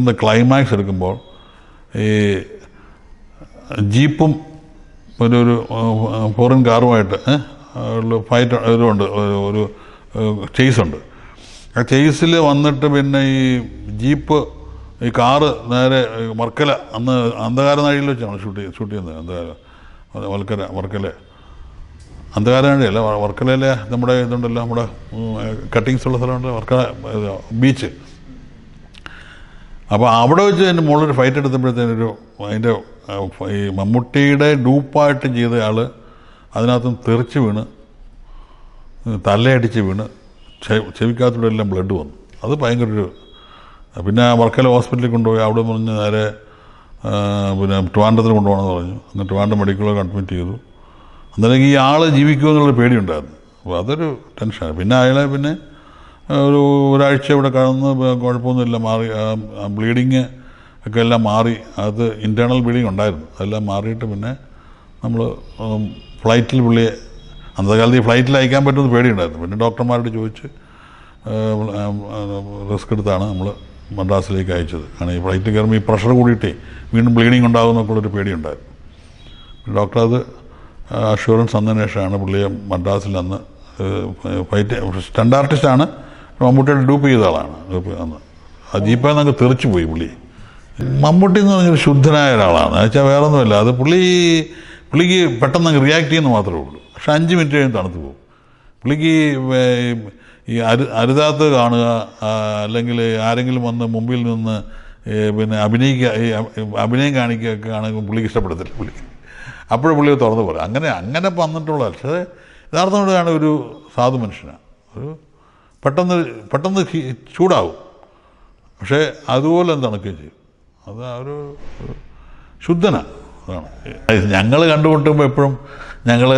സിനിമയുടെ ക്ലൈമാക്സ് എടുക്കുമ്പോൾ ഈ ജീപ്പും ഒരു ഒരു ഫോറിൻ കാറുമായിട്ട് ഫൈറ്റ് ഇതുണ്ട് ഒരു- ഒരു ചേസ് ഉണ്ട് ആ ചേസിൽ വന്നിട്ട് പിന്നെ ഈ ജീപ്പ് ഈ കാറ് നേരെ വർക്കല അന്ന് അന്ധകാര നാഴിയിൽ വെച്ചാണ് ഷൂട്ട് ചെയ്ത് ഷൂട്ട് ചെയ്യുന്നത് അന്ധകാര വർക്കല വർക്കല അന്ധകാര നാഴിയല്ല വ- വർക്കലയിലെ നമ്മുടെ ഇതുണ്ടല്ലോ നമ്മുടെ കട്ടിങ്സ് ഉള്ള സ്ഥലമുണ്ട് വർക്കല ഇത് ബീച്ച് അപ്പോൾ അവിടെ വെച്ച് എൻ്റെ മുകളിലൊരു ഫൈറ്റ് എടുത്തപ്പോഴത്തേനൊരു അതിൻ്റെ ആ, ഈ മമ്മൂട്ടിയുടെ ഡൂപ്പായിട്ട് ചെയ്ത ആൾ അതിനകത്തും തെറിച്ച് വീണ് തലയടിച്ച് വീണ് ചെ- ചെവിക്കകത്തൂടെ എല്ലാം ബ്ലഡ് വന്നു അത് ഭയങ്കര ഒരു പിന്നെ വർക്കല ഹോസ്പിറ്റലിൽ കൊണ്ടുപോയി അവിടെ പറഞ്ഞ് നേരെ ആ, പിന്നെ ട്രിവാൻഡ്രത്തിന് കൊണ്ടുപോകണമെന്ന് പറഞ്ഞു എന്നിട്ട് ട്രിവാൻഡ്രം മെഡിക്കലൊക്കെ അഡ്മിറ്റ് ചെയ്തു അന്നേരം ഈ ആൾ ജീവിക്കുമെന്നുള്ള പേടിയുണ്ടായിരുന്നു അപ്പോൾ അതൊരു ടെൻഷനാണ് പിന്നെ അയാളെ പിന്നെ ആ, ഒരു ഒരാഴ്ച ഇവിടെ കടന്ന് ബ- കുഴപ്പമൊന്നുമില്ല മാറി ബ്ലീഡിങ് ഒക്കെ എല്ലാം മാറി അത് ഇൻറ്റേർണൽ ബ്ലീഡിങ് ഉണ്ടായിരുന്നു അതെല്ലാം മാറിയിട്ട് പിന്നെ നമ്മൾ ഫ്ലൈറ്റിൽ പുള്ളിയെ അന്നത്തെ കാലത്ത് ഈ ഫ്ലൈറ്റിൽ അയക്കാൻ പറ്റുമെന്ന് പേടിയുണ്ടായിരുന്നു പിന്നെ ഡോക്ടർമാരോട് ചോദിച്ച് റിസ്ക് എടുത്താണ് നമ്മൾ മദ്രാസിലേക്ക് അയച്ചത് കാരണം ഈ ഫ്ലൈറ്റ് കയറുമ്പോൾ ഈ പ്രഷർ കൂടിയിട്ടേ വീണ്ടും ബ്ലീഡിങ് ഉണ്ടാകുമെന്നൊക്കെ ഉള്ളൊരു പേടിയുണ്ടായിരുന്നു ഡോക്ടർ അത് അഷുറൻസ് തന്നതിന് ശേഷമാണ് പുള്ളിയെ മദ്രാസിൽ അന്ന് ഫൈറ്റ് സ്റ്റണ്ട് ആർട്ടിസ്റ്റാണ് മമ്മൂട്ടിയുടെ ഡൂപ്പ് ചെയ്ത ആളാണ് ഡൂപ്പ് അന്ന് ആ ജീപ്പേ നമുക്ക് തെറിച്ചു പോയി പുള്ളി മമ്മൂട്ടി എന്ന് പറഞ്ഞൊരു ശുദ്ധനായ ഒരാളാണ് വെച്ചാൽ വേറെ ഒന്നുമില്ല അത് പുള്ളി പുള്ളിക്ക് പെട്ടെന്ന് അങ്ങ് റിയാക്ട് ചെയ്യുന്ന മാത്രമേ ഉള്ളൂ പക്ഷെ അഞ്ച് മിനിറ്റ് കഴിഞ്ഞ് തണുത്ത് പോകും പുള്ളിക്ക് ഈ- ഈ അരു അരുതാത്ത് കാണുക ആ, അല്ലെങ്കിൽ ആരെങ്കിലും വന്ന് മുമ്പിൽ നിന്ന് ഈ പിന്നെ അഭിനയിക്കുക ഈ അ- അഭിനയം കാണിക്കുകയൊക്കെ ആണെങ്കിൽ പുള്ളിക്ക് ഇഷ്ടപ്പെടത്തില്ല പുള്ളിക്ക് അപ്പോഴും പുള്ളി തുറന്നു പറയും അങ്ങനെ അങ്ങനെ വന്നിട്ടുള്ള പക്ഷേ യഥാർത്ഥമായിട്ടാണ് ഒരു സാധു മനുഷ്യനാണ് ഒരു പെട്ടെന്ന് പെട്ടെന്ന് ഹി- ചൂടാവും പക്ഷേ അതുപോലെ തണുക്കുകയും ചെയ്യും അത് ആ ഒരു ഒരു ശുദ്ധനാണ് അതാണ് ഞങ്ങൾ കണ്ടുമുട്ടുമ്പോൾ എപ്പോഴും ഞങ്ങൾ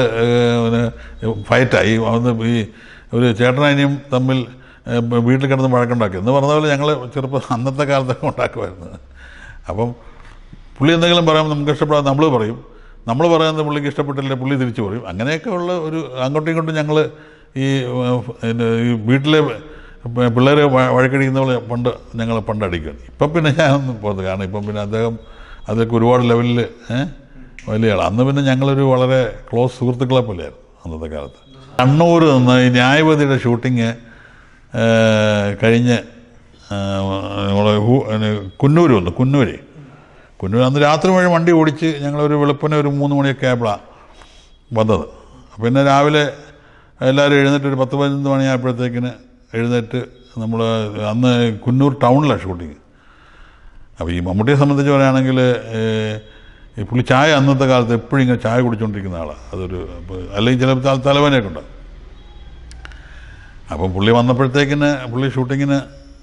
ഫൈറ്റായി വന്ന് ഈ ഒരു ചേട്ടനനിയും തമ്മിൽ ഏഹ്, വീട്ടിൽ കിടന്ന് വഴക്കുണ്ടാക്കി എന്ന് പറഞ്ഞ പോലെ ഞങ്ങൾ ചെറുപ്പം അന്നത്തെ കാലത്തൊക്കെ ഉണ്ടാക്കുമായിരുന്നു അപ്പം പുള്ളി എന്തെങ്കിലും പറയുമ്പോൾ നമുക്ക് ഇഷ്ടപ്പെടാതെ നമ്മൾ പറയും നമ്മൾ പറയുന്നത് പുള്ളിക്ക് ഇഷ്ടപ്പെട്ടില്ല പുള്ളി തിരിച്ചു പറയും അങ്ങനെയൊക്കെ ഉള്ള ഒരു അങ്ങോട്ടും ഇങ്ങോട്ടും ഞങ്ങൾ ഈ ഏഹ്, പിന്നെ ഈ വീട്ടിലെ പിള്ളേർ വഴക്കടിക്കുന്ന പോലെ പണ്ട് ഞങ്ങൾ പണ്ട് അടിക്കും ഇപ്പം പിന്നെ ഞാനൊന്നും പോകുന്നത് കാരണം ഇപ്പം പിന്നെ അദ്ദേഹം അതൊക്കെ ഒരുപാട് ലെവലിൽ വലിയ ആളാണ് അന്ന് പിന്നെ ഞങ്ങളൊരു വളരെ ക്ലോസ് സുഹൃത്തുക്കളെ പോലെയായിരുന്നു അന്നത്തെ കാലത്ത് കണ്ണൂർ നിന്ന് ഈ ന്യായപതിയുടെ ഷൂട്ടിങ് കഴിഞ്ഞ് നമ്മളെ ഹൂ- പിന്നെ കുന്നൂർ വന്നു കുന്നൂര് കുന്നൂർ അന്ന് രാത്രി വഴി വണ്ടി ഓടിച്ച് ഞങ്ങളൊരു വെളുപ്പിനെ ഒരു മൂന്ന് മണിയൊക്കെ ആയപ്പോഴാണ് വന്നത് പിന്നെ രാവിലെ എല്ലാവരും എഴുന്നേറ്റ് ഒരു പത്ത് പതിനൊന്ന് മണിയായപ്പോഴത്തേക്കിന് എഴുന്നേറ്റ് നമ്മൾ അന്ന് കുന്നൂർ ടൗണിലാണ് ഷൂട്ടിങ് അപ്പോൾ ഈ മമ്മൂട്ടിയെ സംബന്ധിച്ച് പറയുകയാണെങ്കിൽ ഏഹ്, ഈ പുള്ളി ചായ അന്നത്തെ കാലത്ത് എപ്പോഴും ഇങ്ങനെ ചായ കുടിച്ചുകൊണ്ടിരിക്കുന്ന ആളാണ് അതൊരു ഇപ്പൊ- അല്ലെങ്കിൽ ചിലപ്പോൾ തല- തലവേദനയൊക്കെ ഉണ്ടാവും അപ്പം പുള്ളി വന്നപ്പോഴത്തേക്കിന് പുള്ളി ഷൂട്ടിങ്ങിന്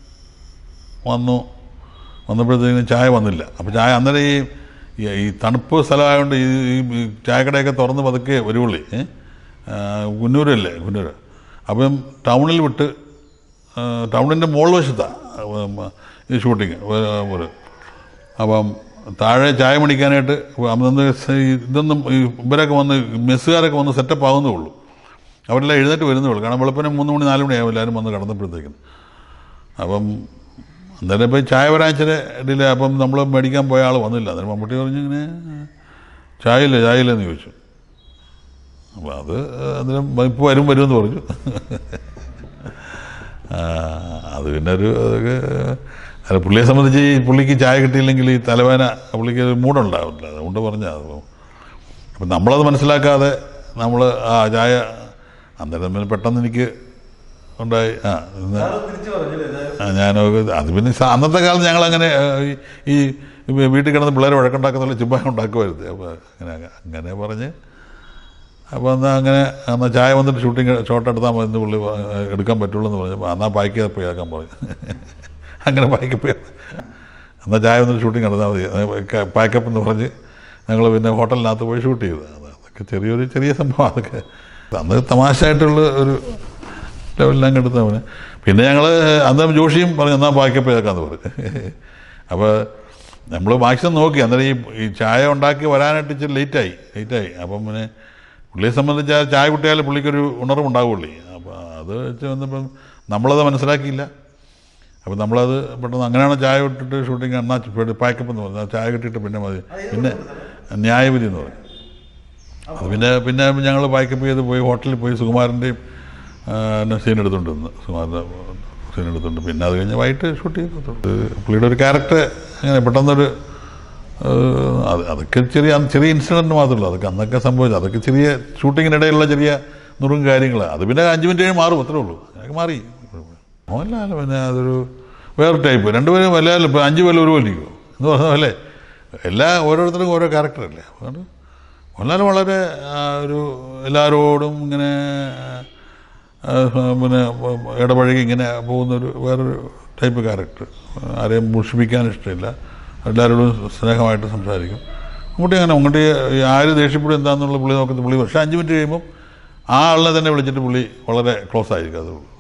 വന്നു വന്നപ്പോഴത്തേക്കിന് ചായ വന്നില്ല അപ്പോൾ ചായ അന്നേരം ഈ ഈ- ഈ തണുപ്പ് സ്ഥലമായതുകൊണ്ട് ഈ ഈ ചായക്കടയൊക്കെ തുറന്ന് പതുക്കെ വരുവുള്ളി കുന്നൂരല്ലേ കുന്നൂർ അപ്പം ടൗണിൽ വിട്ട് ആ, ടൗണിൻ്റെ മോൾ വശത്താണ് ഈ ഷൂട്ടിങ് ഒരു അപ്പം താഴെ ചായ മേടിക്കാനായിട്ട് അന്ന് ഈ ഇതൊന്നും ഈ ഇവരൊക്കെ വന്ന് മെസ്സുകാരൊക്കെ വന്ന് സെറ്റപ്പ് ആവുന്നേ ഉള്ളൂ അവരെല്ലാം എഴുന്നേറ്റ് വരുന്നേ ഉള്ളൂ കാരണം വെളുപ്പിനെ മൂന്ന് മണി നാല് മണിയാവും എല്ലാവരും വന്ന് കടന്നപ്പോഴത്തേക്കും അപ്പം അന്നേരം ഇപ്പം ചായ വരാൻ ഇച്ചിരി ഡിലേ അപ്പം നമ്മൾ മേടിക്കാൻ പോയ ആൾ വന്നില്ല അന്നേരം മമ്മൂട്ടി പറഞ്ഞു ഇങ്ങനെ ചായ ഇല്ല ചായ ഇല്ലെന്ന് ചോദിച്ചു അപ്പോൾ അത് അന്നേരം ഇപ്പോൾ വരും വരുമെന്ന് പറഞ്ഞു ആ, അത് പിന്നെ ഒരു അതൊക്കെ അല്ല പുള്ളിയെ സംബന്ധിച്ച് ഈ പുള്ളിക്ക് ചായ കിട്ടിയില്ലെങ്കിൽ ഈ തലവേന പുള്ളിക്ക് ഒരു മൂടുണ്ടാവില്ല അതുകൊണ്ട് പറഞ്ഞാൽ അത് അപ്പം നമ്മളത് മനസ്സിലാക്കാതെ നമ്മൾ ആ ചായ അന്നേരം പിന്നെ പെട്ടെന്ന് എനിക്ക് ഉണ്ടായി ആ ഇന്ന് തിരിച്ചു പറഞ്ഞില്ലേ ആ, ഞാനൊക്കെ അത് പിന്നെ സ- അന്നത്തെ കാലത്ത് ഞങ്ങളങ്ങനെ ആ, ഈ- ഈ വീട്ടിൽ കിടന്ന് പിള്ളേർ വഴക്കുണ്ടാക്കുന്ന ചിമ്പായ ഉണ്ടാക്കുമായിരുന്നു അപ്പോൾ അങ്ങനെ അങ്ങനെ പറഞ്ഞ് അപ്പോൾ എന്നാൽ അങ്ങനെ എന്നാൽ ചായ വന്നിട്ട് ഷൂട്ടിങ് ഷോട്ട് എടുത്താൽ മതി എന്ന് പുള്ളി പ- എടുക്കാൻ പറ്റുള്ളൂ എന്ന് പറഞ്ഞപ്പോൾ എന്നാൽ പായ്ക്ക് പോയി ആക്കാൻ പറഞ്ഞു അങ്ങനെ പായ്ക്ക് പോയി എന്നാൽ ചായ വന്നിട്ട് ഷൂട്ടിങ് നടന്നാൽ മതി പാക്കപ്പ് എന്ന് പറഞ്ഞ് ഞങ്ങൾ പിന്നെ ഹോട്ടലിനകത്ത് പോയി ഷൂട്ട് ചെയ്തു അത് അതൊക്കെ ചെറിയൊരു ചെറിയ സംഭവം അതൊക്കെ അന്ന് തമാശയായിട്ടുള്ള ഒരു ലെവലിലങ്ങ് എടുത്താൽ മതി പിന്നെ ഞങ്ങൾ അന്ന് ജോഷിയും പറഞ്ഞു എന്നാൽ പാക്കപ്പ് ചെയ്തേക്കാന്ന് പറഞ്ഞു അപ്പോൾ നമ്മൾ മാക്സിമം നോക്കി അന്നേരം ഈ ഈ ചായ ഉണ്ടാക്കി വരാനായിട്ട് ഇച്ചിരി ലേറ്റായി ലേറ്റായി അപ്പം പിന്നെ പുള്ളിയെ സംബന്ധിച്ച് ആ ചായ കുട്ടിയാൽ പുള്ളിക്കൊരു ഉണർവുണ്ടാവുള്ളൂ അപ്പോൾ അത് വെച്ച് വന്നപ്പം നമ്മളത് മനസ്സിലാക്കിയില്ല അപ്പോൾ നമ്മളത് പെട്ടെന്ന് അങ്ങനെയാണ് ചായ ഇട്ടിട്ട് ഷൂട്ടിങ് എന്നാ പാക്കപ്പ് എന്ന് പറഞ്ഞാൽ ചായ കിട്ടിയിട്ട് പിന്നെ മതി പിന്നെ ന്യായവിധി എന്ന് പറയും അത് പിന്നെ പിന്നെ ഞങ്ങൾ പാക്കപ്പ് ചെയ്ത് പോയി ഹോട്ടലിൽ പോയി സുകുമാരൻ്റെയും സീൻ എടുത്തുകൊണ്ട് നിന്ന് സുകുമാരൻ്റെ സീൻ എടുത്തുകൊണ്ട് പിന്നെ അത് കഴിഞ്ഞ് വൈകിട്ട് ഷൂട്ട് ചെയ്തു പുള്ളിയുടെ ഒരു ക്യാരക്ടർ അങ്ങനെ പെട്ടെന്നൊരു ഏഹ്, അത് അതൊക്കെ ചെറിയ അന്ന് ചെറിയ ഇൻസിഡൻറ്റ് മാത്രമല്ല അതൊക്കെ അന്നൊക്കെ സംഭവിച്ചത് അതൊക്കെ ചെറിയ ഷൂട്ടിങ്ങിനിടയിലുള്ള ചെറിയ നുറുങ്ങ് കാര്യങ്ങൾ അത് പിന്നെ അഞ്ച് മിനിറ്റ് കഴിഞ്ഞ് മാറും അത്രേ ഉള്ളൂ അതൊക്കെ മാറി മോഹൻലാൽ പിന്നെ അതൊരു വേറെ ടൈപ്പ് രണ്ടുപേരും എല്ലാവരും ഇപ്പം അഞ്ച് പേരും ഒരുപോലെ ഇരിക്കുമോ എന്ന് പറഞ്ഞ പോലെ എല്ലാ ഓരോരുത്തർക്കും ഓരോ ക്യാരക്ടറല്ലേ അതുകൊണ്ട് മോഹൻലാൽ വളരെ ആ, ഒരു എല്ലാവരോടും ഇങ്ങനെ ആ, പിന്നെ ഇടപഴകി ഇങ്ങനെ പോകുന്നൊരു വേറൊരു ടൈപ്പ് ക്യാരക്ടർ ആരെയും മുഷിപ്പിക്കാൻ ഇഷ്ടമില്ല എല്ലാവരോടും സ്നേഹമായിട്ട് സംസാരിക്കും അങ്ങോട്ട് അങ്ങനെ അങ്ങോട്ട് ഈ ആര് ദേഷ്യപ്പെടും എന്താണെന്നുള്ള പുള്ളി നോക്കുന്നത് പുള്ളി പക്ഷേ അഞ്ച് മിനിറ്റ് കഴിയുമ്പം ആ ആളിനെ തന്നെ വിളിച്ചിട്ട് പുള്ളി വളരെ ക്ലോസ് ആയിരിക്കും അതുള്ളൂ